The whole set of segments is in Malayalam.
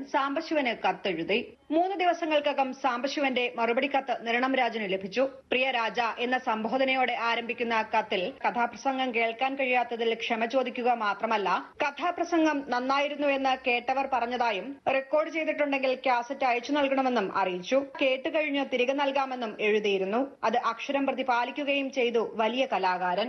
സാംബശിവന് കത്തെഴുതി മൂന്ന് ദിവസങ്ങൾക്കകം സാംബശിവന്റെ മറുപടി കത്ത് നിരണം രാജന് ലഭിച്ചു പ്രിയ രാജ എന്ന സംബോധനയോടെ ആരംഭിക്കുന്ന കത്തിൽ കഥാപ്രസംഗം കേൾക്കാൻ കഴിയാത്തതിൽ ക്ഷമ ചോദിക്കുക മാത്രമല്ല കഥാപ്രസംഗം നന്നായിരുന്നു എന്ന് കേട്ടവർ പറഞ്ഞതായും റെക്കോർഡ് ചെയ്തിട്ടുണ്ടെങ്കിൽ കാസറ്റ് അയച്ചു നൽകണമെന്നും അറിയിച്ചു കേട്ടുകഴിഞ്ഞ് തിരികെ നൽകാമെന്നും എഴുതിയിരുന്നു അത് അക്ഷരം പ്രതി പാലിക്കുകയും ചെയ്തു വലിയ കലാകാരൻ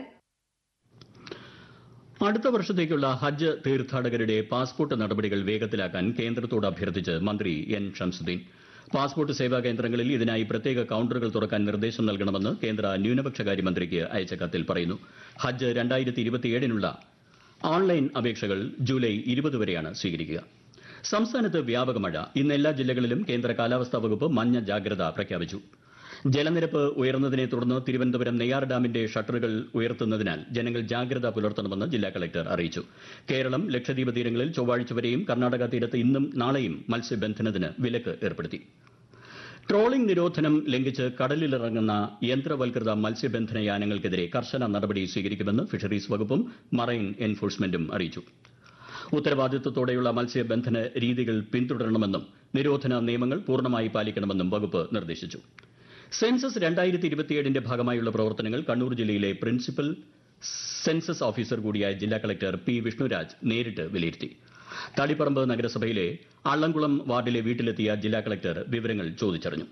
അടുത്ത വർഷത്തേക്കുള്ള ഹജ്ജ് തീർത്ഥാടകരുടെ പാസ്പോർട്ട് നടപടികൾ വേഗത്തിലാക്കാൻ കേന്ദ്രത്തോട് അഭ്യർത്ഥിച്ച് മന്ത്രി എൻ ഷംസുദ്ദീൻ പാസ്പോർട്ട് സേവാ കേന്ദ്രങ്ങളിൽ ഇതിനായി പ്രത്യേക കൌണ്ടറുകൾ തുറക്കാൻ നിർദ്ദേശം നൽകണമെന്ന് കേന്ദ്ര ന്യൂനപക്ഷകാര്യ മന്ത്രിക്ക് അയച്ച കത്തിൽ പറയുന്നു ഹജ്ജ് രണ്ടായിരത്തി ഇരുപത്തിയേഴിനുള്ള ഓൺലൈൻ അപേക്ഷകൾ ജൂലൈ ഇരുപത് വരെയാണ് സ്വീകരിക്കുക സംസ്ഥാനത്ത് വ്യാപക മഴ ഇന്ന് എല്ലാ ജില്ലകളിലും കേന്ദ്ര കാലാവസ്ഥാ വകുപ്പ് മഞ്ഞ ജാഗ്രത പ്രഖ്യാപിച്ചു ജലനിരപ്പ് ഉയർന്നതിനെ തുടർന്ന് തിരുവനന്തപുരം നെയ്യാർ ഡാമിന്റെ ഷട്ടറുകൾ ഉയർത്തുന്നതിനാൽ ജനങ്ങൾ ജാഗ്രത പുലർത്തണമെന്ന് ജില്ലാ കളക്ടർ അറിയിച്ചു കേരളം ലക്ഷദ്വീപ് തീരങ്ങളിൽ ചൊവ്വാഴ്ച വരെയും കർണാടക തീരത്ത് ഇന്നും നാളെയും മത്സ്യബന്ധനത്തിന് വിലക്ക് ഏർപ്പെടുത്തി ട്രോളിംഗ് നിരോധനം ലംഘിച്ച് കടലിലിറങ്ങുന്ന യന്ത്രവൽകൃത മത്സ്യബന്ധന യാനങ്ങൾക്കെതിരെ കർശന നടപടി സ്വീകരിക്കുമെന്ന് ഫിഷറീസ് വകുപ്പും മറൈൻ എൻഫോഴ്സ്മെന്റും അറിയിച്ചു ഉത്തരവാദിത്വത്തോടെയുള്ള മത്സ്യബന്ധന രീതികൾ പിന്തുടരണമെന്നും നിരോധന നിയമങ്ങൾ പൂർണ്ണമായി പാലിക്കണമെന്നും വകുപ്പ് നിർദ്ദേശിച്ചു സെൻസസ് രണ്ടായിരത്തി ഇരുപത്തിയേഴിന്റെ ഭാഗമായുള്ള പ്രവർത്തനങ്ങൾ കണ്ണൂർ ജില്ലയിലെ പ്രിൻസിപ്പൽ സെൻസസ് ഓഫീസർ കൂടിയായ ജില്ലാ കളക്ടർ പി വിഷ്ണുരാജ് നേരിട്ട് വിലയിരുത്തി തളിപ്പറമ്പ് നഗരസഭയിലെ അള്ളംകുളം വാർഡിലെ വീട്ടിലെത്തിയ ജില്ലാ കളക്ടർ വിവരങ്ങൾ ചോദിച്ചറിഞ്ഞു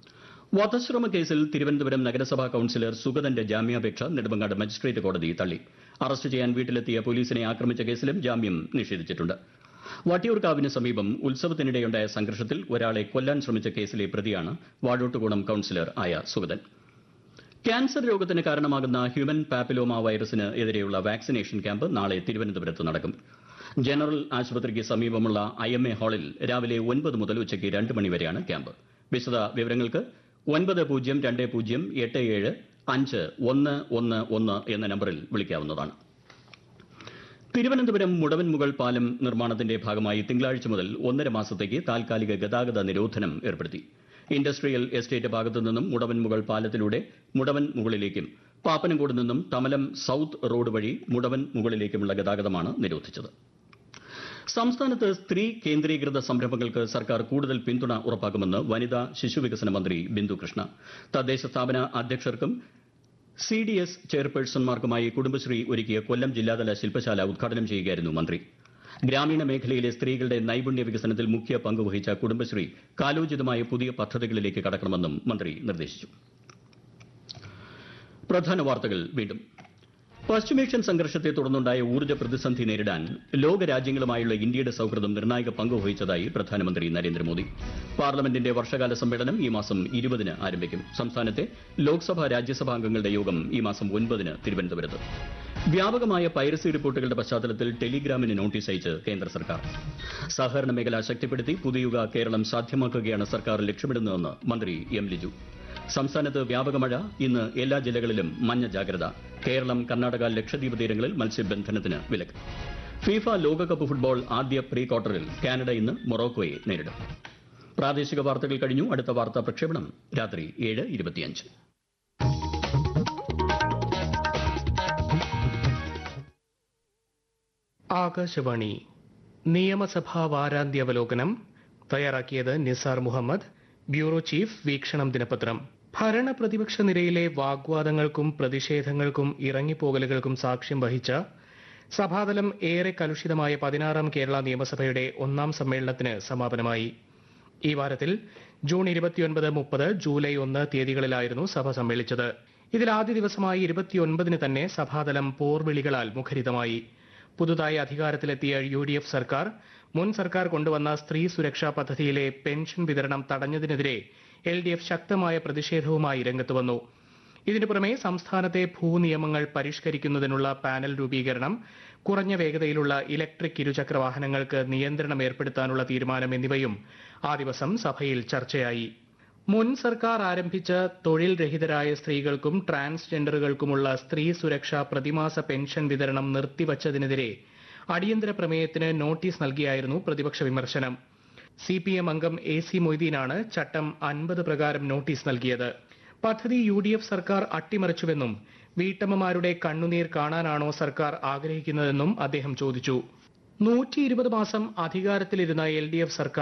വധശ്രമ കേസിൽ തിരുവനന്തപുരം നഗരസഭാ കൌൺസിലർ സുഗതന്റെ ജാമ്യാപേക്ഷ നെടുമങ്ങാട് മജിസ്ട്രേറ്റ് കോടതി തള്ളി അറസ്റ്റ് ചെയ്യാൻ വീട്ടിലെത്തിയ പോലീസിനെ ആക്രമിച്ച കേസിലും ജാമ്യം നിഷേധിച്ചിട്ടുണ്ട് വട്ടിയൂർക്കാവിന് സമീപം ഉത്സവത്തിനിടെയുണ്ടായ സംഘർഷത്തിൽ ഒരാളെ കൊല്ലാൻ ശ്രമിച്ച കേസിലെ പ്രതിയാണ് വാഴോട്ടുകോണം കൌൺസിലർ ആയ സുഗതൻ ക്യാൻസർ രോഗത്തിന് കാരണമാകുന്ന ഹ്യൂമൻ പാപ്പിലോമ വൈറസിന് എതിരെയുള്ള വാക്സിനേഷൻ ക്യാമ്പ് നാളെ തിരുവനന്തപുരത്ത് നടക്കും ജനറൽ ആശുപത്രിക്ക് സമീപമുള്ള ഐ എം എ ഹാളിൽ രാവിലെ ഒൻപത് മുതൽ ഉച്ചയ്ക്ക് രണ്ട് മണിവരെയാണ് ക്യാമ്പ് വിശദ വിവരങ്ങൾക്ക് ഒൻപത് പൂജ്യം രണ്ട് പൂജ്യം എട്ട് ഏഴ് അഞ്ച് ഒന്ന് ഒന്ന് ഒന്ന് എന്ന നമ്പറിൽ വിളിക്കാവുന്നതാണ് തിരുവനന്തപുരം മുടവൻമുകൾ പാലം നിർമ്മാണത്തിന്റെ ഭാഗമായി തിങ്കളാഴ്ച മുതൽ ഒന്നര മാസത്തേക്ക് താൽക്കാലിക ഗതാഗത നിരോധനം ഏർപ്പെടുത്തി ഇൻഡസ്ട്രിയൽ എസ്റ്റേറ്റ് ഭാഗത്തു നിന്നും മുടവൻമുകൾ പാലത്തിലൂടെ മുടവൻ മുകളിലേക്കും പാപ്പനംകോട് നിന്നും തമലം സൌത്ത് റോഡ് വഴി മുടവൻ മുകളിലേക്കുമുള്ള ഗതാഗതമാണ് നിരോധിച്ചത് സംസ്ഥാനത്ത് സ്ത്രീ കേന്ദ്രീകൃത സംരംഭങ്ങൾക്ക് സർക്കാർ കൂടുതൽ പിന്തുണ ഉറപ്പാക്കുമെന്ന് വനിതാ ശിശുവികസന മന്ത്രി ബിന്ദു കൃഷ്ണ തദ്ദേശ സ്ഥാപന അധ്യക്ഷർക്കും സി ഡി എസ് ചെയർപേഴ്സൺമാർക്കുമായി കുടുംബശ്രീ ഒരുക്കിയ കൊല്ലം ജില്ലാതല ശില്പശാല ഉദ്ഘാടനം ചെയ്യുകയായിരുന്നു മന്ത്രി ഗ്രാമീണ മേഖലയിലെ സ്ത്രീകളുടെ നൈപുണ്യ വികസനത്തിൽ മുഖ്യ പങ്കുവഹിച്ച കുടുംബശ്രീ കാലോചിതമായ പുതിയ പദ്ധതികളിലേക്ക് കടക്കണമെന്നും മന്ത്രി നിർദ്ദേശിച്ചു പ്രധാന വാർത്തകൾ വീണ്ടും പശ്ചിമേഷ്യൻ സംഘർഷത്തെ തുടർന്നുണ്ടായ ഊർജ്ജ പ്രതിസന്ധി നേരിടാൻ ലോകരാജ്യങ്ങളുമായുള്ള ഇന്ത്യയുടെ സൌഹൃദം നിർണായക പങ്ക് വഹിച്ചതായി പ്രധാനമന്ത്രി നരേന്ദ്രമോദി പാർലമെന്റിന്റെ വർഷകാല സമ്മേളനം ഈ മാസം ഇരുപതിന് ആരംഭിക്കും സംസ്ഥാനത്തെ ലോക്സഭാ രാജ്യസഭാ അംഗങ്ങളുടെ യോഗം ഈ മാസം ഒൻപതിന് തിരുവനന്തപുരത്ത് വ്യാപകമായ പൈറസി റിപ്പോർട്ടുകളുടെ പശ്ചാത്തലത്തിൽ ടെലിഗ്രാമിന് നോട്ടീസ് അയച്ച് കേന്ദ്ര സർക്കാർ സഹകരണ മേഖല ശക്തിപ്പെടുത്തി പുതിയുഗ കേരളം സാധ്യമാക്കുകയാണ് സർക്കാർ ലക്ഷ്യമിടുന്നതെന്ന് മന്ത്രി എം ലിജു സംസ്ഥാനത്ത് വ്യാപക മഴ ഇന്ന് എല്ലാ ജില്ലകളിലും മഞ്ഞ ജാഗ്രത കേരളം കർണാടക ലക്ഷദ്വീപ് തീരങ്ങളിൽ മത്സ്യബന്ധനത്തിന് വിലക്ക് ഫിഫ ലോകകപ്പ് ഫുട്ബോൾ ആദ്യ പ്രീ ക്വാർട്ടറിൽ കാനഡ ഇന്ന് മൊറോക്കോയെ നേരിടും പ്രാദേശിക വാർത്തകൾ കഴിഞ്ഞു അടുത്ത വാർത്താ പ്രക്ഷേപണം രാത്രി ഏഴ് ഇരുപത്തിയഞ്ച് ആകാശവാണി നിയമസഭാ വാരാന്ത്യാവലോകനം തയ്യാറാക്കിയത് നിസാർ മുഹമ്മദ് ബ്യൂറോ ചീഫ് വീക്ഷണം ദിനപത്രം ഭരണ പ്രതിപക്ഷ നിരയിലെ വാഗ്വാദങ്ങൾക്കും പ്രതിഷേധങ്ങൾക്കും ഇറങ്ങിപ്പോകലുകൾക്കും സാക്ഷ്യം വഹിച്ച സഭാതലം ഏറെ കലുഷിതമായ പതിനാറാം കേരള നിയമസഭയുടെ ഒന്നാം സമ്മേളനത്തിന് സമാപനമായി ഈ വാരത്തിൽ ജൂൺ ഇരുപത്തിയൊൻപത് മുപ്പത് ജൂലൈ ഒന്ന് തീയതികളിലായിരുന്നു സഭ സമ്മേളിച്ചത് ഇതിൽ ആദ്യ ദിവസമായി ഇരുപത്തിയൊൻപതിന് തന്നെ സഭാതലം പോർവിളികളാൽ മുഖരിതമായി പുതുതായി അധികാരത്തിലെത്തിയ യു ഡി എഫ് സർക്കാർ മുൻ സർക്കാർ കൊണ്ടുവന്ന സ്ത്രീ സുരക്ഷാ പദ്ധതിയിലെ പെൻഷൻ വിതരണം തടഞ്ഞതിനെതിരെ എൽ ഡി എഫ് ശക്തമായ പ്രതിഷേധവുമായി രംഗത്ത് വന്നു ഇതിനു പുറമെ സംസ്ഥാനത്തെ ഭൂനിയമങ്ങൾ പരിഷ്കരിക്കുന്നതിനുള്ള പാനൽ രൂപീകരണം കുറഞ്ഞ വേഗതയിലുള്ള ഇലക്ട്രിക് ഇരുചക്ര വാഹനങ്ങൾക്ക് നിയന്ത്രണം ഏർപ്പെടുത്താനുള്ള തീരുമാനം എന്നിവയും ആ ദിവസം സഭയിൽ ചർച്ചയായി മുൻ സർക്കാർ ആരംഭിച്ച തൊഴിൽ രഹിതരായ സ്ത്രീകൾക്കും ട്രാൻസ്ജെൻഡറുകൾക്കുമുള്ള സ്ത്രീ സുരക്ഷാ പ്രതിമാസ പെൻഷൻ വിതരണം നിർത്തിവച്ചതിനെതിരെ അടിയന്തര പ്രമേയത്തിന് നോട്ടീസ് നൽകിയായിരുന്നു പ്രതിപക്ഷ വിമർശനം സി പി എം അംഗം എ സി മൊയ്തീനാണ് ചട്ടം അൻപത് പ്രകാരം നോട്ടീസ് നൽകിയത് പദ്ധതി യു ഡി എഫ് സർക്കാർ അട്ടിമറിച്ചുവെന്നും വീട്ടമ്മമാരുടെ കണ്ണുനീർ കാണാനാണോ സർക്കാർ ആഗ്രഹിക്കുന്നതെന്നും അദ്ദേഹം ചോദിച്ചു നൂറ്റി ഇരുപത് മാസം അധികാരത്തിലിരുന്ന എൽ ഡി എഫ് സർക്കാർ